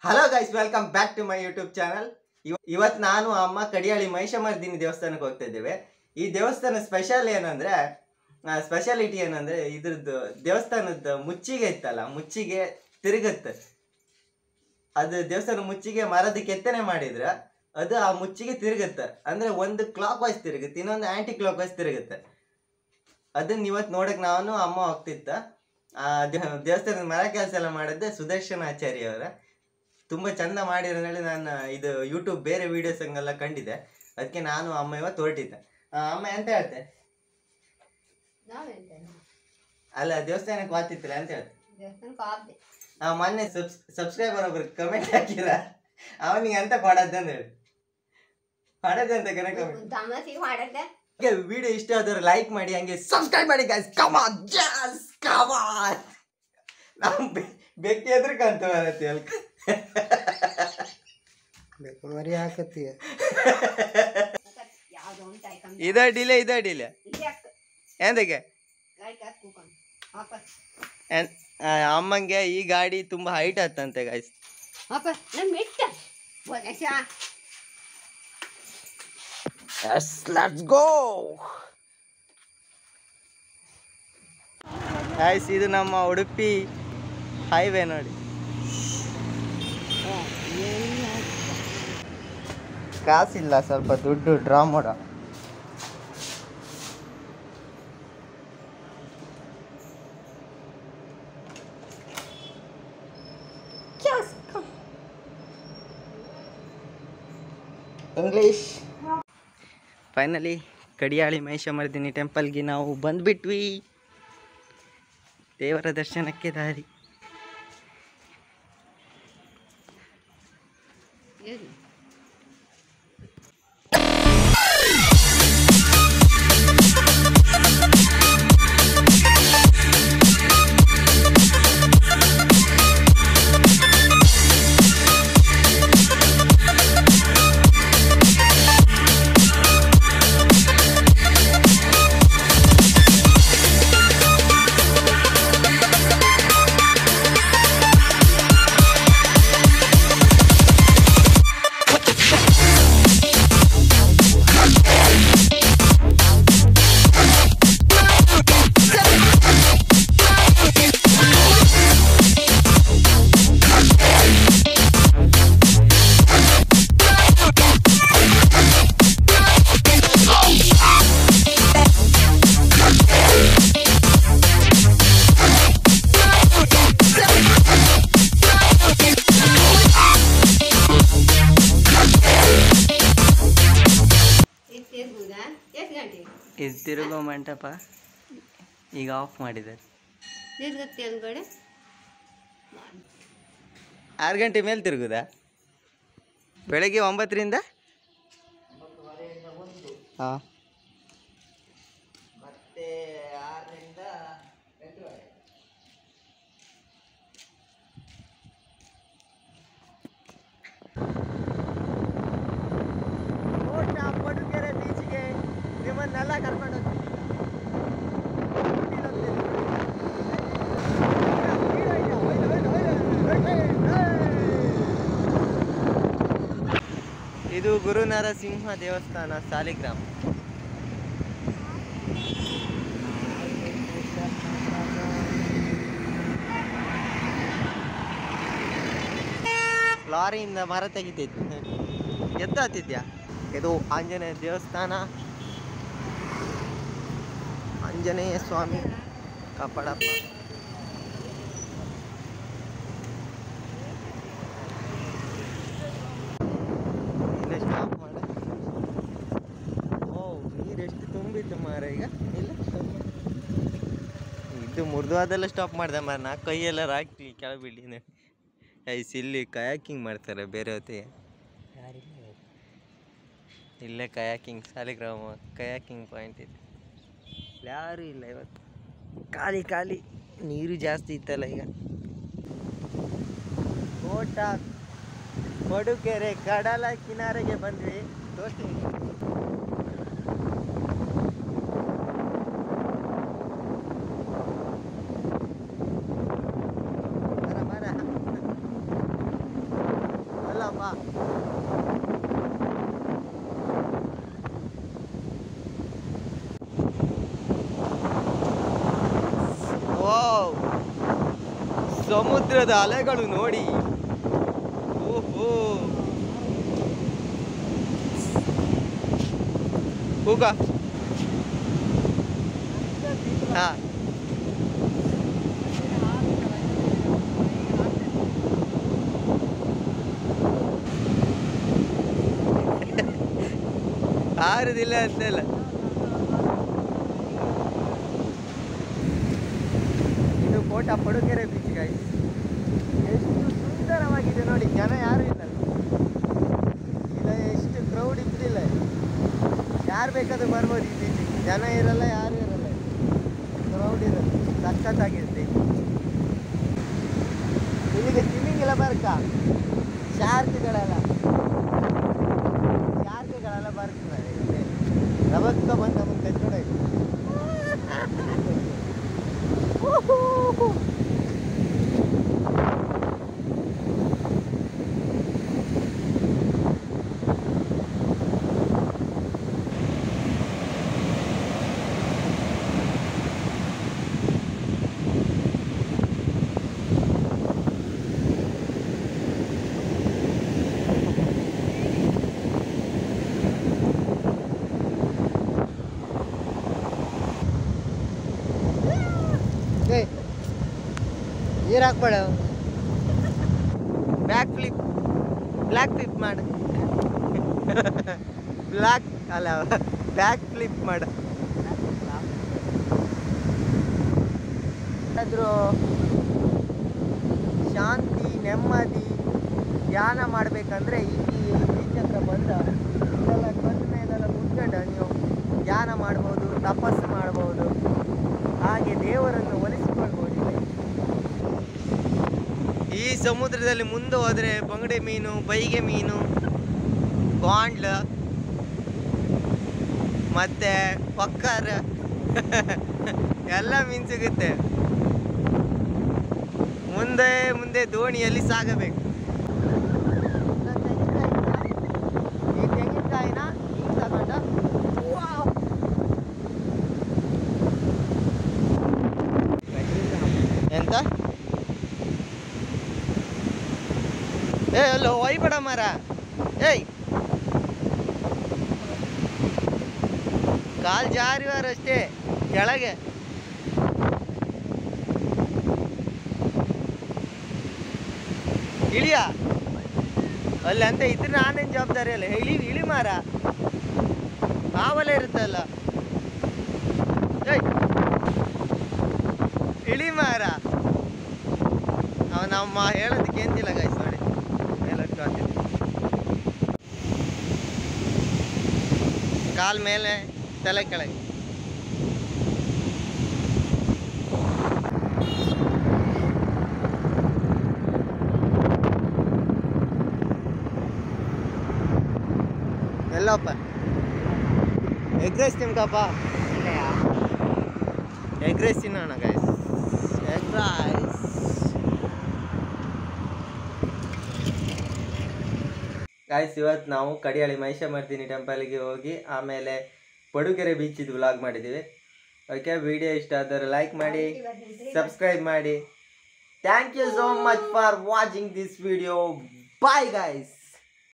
Hello guys welcome back to my YouTube channel ಇವತ್ತು ನಾನು ಅಮ್ಮ ಕಡಿಯಾಳಿ ಮಹಿಷಮರ್ದಿನಿ ದೇವಸ್ಥಾನಕ್ಕೆ ಹೋಗ್ತಾ ಇದ್ದೇವೆ ಈ ದೇವಸ್ಥಾನ ಸ್ಪೆಷಲ್ ಏನಂದ್ರೆ ಸ್ಪೆಷಾಲಿಟಿ ಏನಂದ್ರೆ ಇದ್ರದ್ದು ದೇವಸ್ಥಾನದ ಮುಚ್ಚಿಗೆ ಇತ್ತಲ್ಲ ಮುಚ್ಚಿಗೆ ತಿರುಗತ್ತೆ ಅದು ದೇವಸ್ಥಾನ ಮುಚ್ಚಿಗೆ ಮರದ ಕೆತ್ತನೆ ಮಾಡಿದ್ರೆ ಅದು ಆ ಮುಚ್ಚಿಗೆ ತಿರುಗುತ್ತೆ ಅಂದ್ರೆ ಒಂದು ಕ್ಲಾಕ್ ವೈಸ್ ತಿರುಗುತ್ತೆ ಇನ್ನೊಂದು ಆಂಟಿ ಕ್ಲಾಕ್ ವೈಸ್ ತಿರುಗುತ್ತೆ ಅದನ್ನ ಇವತ್ತು ನೋಡಕ್ ನಾನು ಅಮ್ಮ ಹೋಗ್ತಿತ್ತ ಆ ದೇ- ದೇವಸ್ಥಾನದ ಮರ ಕೆಲಸ ಎಲ್ಲ ಮಾಡಿದ್ದೆ ಸುದರ್ಶನ ಆಚಾರ್ಯ ಅವರ ತುಂಬಾ ಚಂದ ಮಾಡಿರೋ ಹೇಳಿ ನಾನು ಇದು ಯೂಟ್ಯೂಬ್ ಬೇರೆ ವಿಡಿಯೋಸ್ ಹಂಗೆಲ್ಲ ಕಂಡಿದ್ದೆ ಅದಕ್ಕೆ ನಾನು ಅಮ್ಮ ಇವತ್ತು ಹೊರಟಿದ್ದೆ ಆ, ಅಮ್ಮ ಎಂತ ಹೇಳ್ತೆ ನಾವೆಂತ ಅಲ್ಲ ದೇವಸ್ಥಾನಕ್ಕೆ ವಾತಿತ್ತಿಲ್ಲ ಅಂತ ಹೇಳ್ತೆ ದೇವಸ್ಥಾನಕ್ಕೆ ಹೋಗ್ದೆ ಆ ಮೊನ್ನೆ ಸಬ್ಸ್ ಸಬ್ಸ್ಕ್ರೈಬರ್ ಒಬ್ರು ಕಮೆಂಟ್ ಹಾಕಿರ ಅವನಿಗೆ ಅಂತ ಕೊಡದ್ದು ಅಂತ ಹೇಳಿ ಕೊಡದ್ದು ಅಂತ ಕರೆ ಕಮೆಂಟ್ ತಮಾಷೆಗೆ ಮಾಡದ್ದೆ ವಿಡಿಯೋ ಇಷ್ಟ ಆದವ್ರು ಲೈಕ್ ಮಾಡಿ ಹಂಗೆ ಸಬ್ಸ್ಕ್ರೈಬ್ ಮಾಡಿ ಗೈಸ್ ಕಮಾನ್ ಜಸ್ ಕಮಾನ್ ನಾವು ಬೆಕ್ಕಿ ಎದ್ರ ಕಂತ ಬರತ್ತೆ ಅಲ್ಕ ಬೇಕು ಮರಿ ಹಾಕತ್ತೀಯ ಯಾವ್ದೋ ಒಂದು ಟೈಕಮ್ ಇದ ಡಿಲೆ ಇದ ಡಿಲೆ ಇಲ್ಲಿ ಹಾಕ್ತು ಎಂದಕ್ಕೆ ಲೈಟ್ ಹಾಕಿ ಕೂಕೊಂಡು ವಾಪಸ್ ಎನ್- ಆ, ಅಮ್ಮಂಗೆ ಈ ಗಾಡಿ ತುಂಬಾ ಹೈಟ್ ಆತಂತೆ ಗೈಸ್ ವಾಪಸ್ ನಮ್ಮ ಮೆಟ್ಟ ಒಲಸ ಎಸ್ ಲೆಟ್ಸ್ ಗೋ ಗೈಸ್ ಇದು ನಮ್ಮ ಉಡುಪಿ ಹೈವೇ ನೋಡಿ ಕಾಸಿಲ್ಲ ಸ್ವಲ್ಪ ದುಡ್ಡು ಡ್ರಾ ಮಾಡೋ ಇಂಗ್ಲೀಷ್ ಫೈನಲಿ ಕಡಿಯಾಳಿ ಮಹಿಷಮರ್ದಿನಿ ಟೆಂಪಲ್ಗೆ ನಾವು ಬಂದ್ಬಿಟ್ವಿ ದೇವರ ದರ್ಶನಕ್ಕೆ ದಾರಿ ಏನು ಎಷ್ಟು ತಿರ್ಗುದಾ ಎಷ್ಟು ಗಂಟೆಗೆ ಇದು ತಿರುಗೋ ಮಂಟಪ ಈಗ ಆಫ್ ಮಾಡಿದ್ದಾರೆ ತಿರ್ಗತ್ತೆ ಅನ್ಗಡೆ ಆರು ಗಂಟೆ ಮೇಲೆ ತಿರುಗುದಾ ಬೆಳಗ್ಗೆ ಒಂಬತ್ತರಿಂದ ಹಾಂ ಮತ್ತೆ ಆರರಿಂದ ಪಡುಗೆರೆ ಬೀಚಿಗೆ ನಿಮ್ಮನ್ನೆಲ್ಲ ಕರ್ಕೊಂಡು ಇದು ಗುರು ನರಸಿಂಹ ದೇವಸ್ಥಾನ ಸಾಲಿಗ್ರಾಮ ಲಾರಿಯಿಂದ ಮರ ತೆಗಿತಿತ್ತು ಎತ್ತ ಹತ್ತಿದ್ಯಾ ಇದು ಆಂಜನೇಯ ದೇವಸ್ಥಾನ ಆಂಜನೇಯ ಸ್ವಾಮಿ ಕಾಪಾಡಪ್ಪ ಇಲ್ಲೇ ಸ್ಟಾಪ್ ಮಾಡ ಓ ನೀರು ಎಷ್ಟು ತುಂಬಿತ್ತು ಮಾರ ಈಗ ಇಲ್ಲ ಇದು ಮುರಿದವಾದೆಲ್ಲ ಸ್ಟಾಪ್ ಮಾಡಿದೆ ಮಾರ ನಾ ಕೈಯೆಲ್ಲ ಹಾಕಿ ಕೆಳಗೆ ಬಿಡಿ ಐಸ್ ಇಲ್ಲಿ ಕಯಾಕಿಂಗ್ ಮಾಡ್ತಾರೆ ಬೇರೆ ಹೊತ್ತಿಗೆ ಇಲ್ಲೇ ಕಯಾಕಿಂಗ್ ಸಾಲಿಗ್ರಾಮ ಕಯಾಕಿಂಗ್ ಪಾಯಿಂಟ್ ಇದೆ ಯಾರೂ ಇಲ್ಲ ಇವತ್ತು ಖಾಲಿ ಖಾಲಿ ನೀರು ಜಾಸ್ತಿ ಇತ್ತಲ್ಲ ಈಗ ಕೋಟ ಮಡುಕೆರೆ ಕಡಲ ಕಿನಾರೆಗೆ ಬಂದ್ವಿ ತೋರಿಸ್ತೀನಿ ಮರ ಮರ ಬಾ ವಾವ್ ಸಮುದ್ರದ ಅಲೆಗಳು ನೋಡಿ ಓಹೋ ಕೂಗ ಹಾ ಆರುದಿಲ್ಲ ಅಂತಲ್ಲ ಇದು ಕೋಟ ಪಡುಕೆರೆ ಬೀಚ್ ಗಾಯ್ಸ್ ಎಷ್ಟು ಸುಂದರವಾಗಿದೆ ನೋಡಿ ಜನ ಯಾರು ಇಲ್ಲ ಇಲ್ಲ ಎಷ್ಟು ಕ್ರೌಡ್ ಇದ್ದಿಲ್ಲ ಯಾರು ಬೇಕಾದ್ರೂ ಬರ್ಬೋದು ಈ ಬೀಚಿಗೆ ಜನ ಇರಲ್ಲ ಯಾರು ಇರಲ್ಲ ಕ್ರೌಡ್ ಇರಲ್ಲ ಸಖತ್ತಾಗಿರುತ್ತೆ ಇಲ್ಲಿಗೆ ಸ್ವಿಮ್ಮಿಂಗ್ ಬರ್ಕ ಶಾರ್ಕ್ಗಳೆಲ್ಲ ಶಾರ್ಕ್ಗಳೆಲ್ಲ ಬರ್ತದೆ ಇಲ್ಲಿ ರಭಕ್ಕ ಬಂದ ಮುಂದೆ ಕೂಡ ಇದೆ ಏಯ್ ನೀರು ಹಾಕ್ಬೇಡ ಬ್ಯಾಕ್ ಫ್ಲಿಪ್ ಬ್ಲ್ಯಾಕ್ ಫ್ಲಿಪ್ ಮಾಡು ಬ್ಲ್ಯಾಕ್ ಅಲ್ಲ ಬ್ಯಾಕ್ ಫ್ಲಿಪ್ ಮಾಡು ಆದರೂ ಶಾಂತಿ ನೆಮ್ಮದಿ ಧ್ಯಾನ ಮಾಡಬೇಕಂದ್ರೆ ಈ ಬೀಚ್ ಹತ್ರ ಬಂದ ಇದೆಲ್ಲ ಬಂದ ಮೇಲೆಲ್ಲ ಕುತ್ಕೊಂಡು ನೀವು ಧ್ಯಾನ ಮಾಡ್ಬೋದು ತಪಸ್ಸು ಮಾಡ್ಬೋದು ಹಾಗೆ ದೇವರನ್ನು ಒಲಿಸಿಕೊಳ್ಬೋದು ಇಲ್ಲಿ. ಈ ಸಮುದ್ರದಲ್ಲಿ ಮುಂದೆ ಹೋದರೆ ಬಂಗಡೆ ಮೀನು ಬೈಗೆ ಮೀನು ಬಾಂಡ್ಲ ಮತ್ತೆ ಪಕ್ಕರ್ ಎಲ್ಲ ಮೀನು ಸಿಗುತ್ತೆ ಮುಂದೆ ಮುಂದೆ ದೋಣಿಯಲ್ಲಿ ಸಾಗಬೇಕು ಈ ತೆಂಗಿನಕಾಯಿನ ಹಿಂಗ್ ತಗೊಂಡು ವಾವ್! ಎಂತ ಏ ಅಲ್ಲ ಒಯ್ಬೇಡ ಮರ ಏಯ್ ಕಾಲ್ ಜಾರಿವಾರ ಅಷ್ಟೇ ಕೆಳಗೆ ಇಳಿಯ ಅಲ್ಲಿ ಅಂತ ಇದ್ರೆ ನಾನೇನು ಜವಾಬ್ದಾರಿ ಅಲ್ಲ ಇಳಿ ಇಳಿ ಮಾರ ಆವಲೆ ಇರುತ್ತಲ್ಲ ಏಯ್ ಇಳಿ ಮಾರ ಅವ ನಮ್ಮ ಹೇಳೋದಕ್ಕೆ ಏನಿಲ್ಲ ಗಾಯ್ಸ್ ನೋಡಿ ಮೇಲಕ್ಕೆ ಹಾಕಿದ್ವಿ ಕಾಲ್ ಮೇಲೆ ತಲೆ ಕೆಳಗೆ ಎಲ್ಲಪ್ಪ ಎಗ್ ರೈಸ್ ತಿನ್ಕಪ್ಪ ಎಗ್ ರೈಸ್ ತಿನ್ನೋಣ ಗೈಸ್ ಎಗ್ ರೈಸ್ ಗಾಯ್ಸ್ ಇವತ್ತು ನಾವು ಕಡಿಯಾಳಿ ಮಹಿಷಮರ್ದಿನಿ ಟೆಂಪಲ್ಗೆ ಹೋಗಿ ಆಮೇಲೆ ಪಡುಕೆರೆ ಬೀಚಿದ್ದು ವ್ಲಾಗ್ ಮಾಡಿದ್ದೀವಿ ಓಕೆ ವಿಡಿಯೋ ಇಷ್ಟ ಆದರೆ ಲೈಕ್ ಮಾಡಿ ಸಬ್ಸ್ಕ್ರೈಬ್ ಮಾಡಿ thank you so much for watching this video bye guys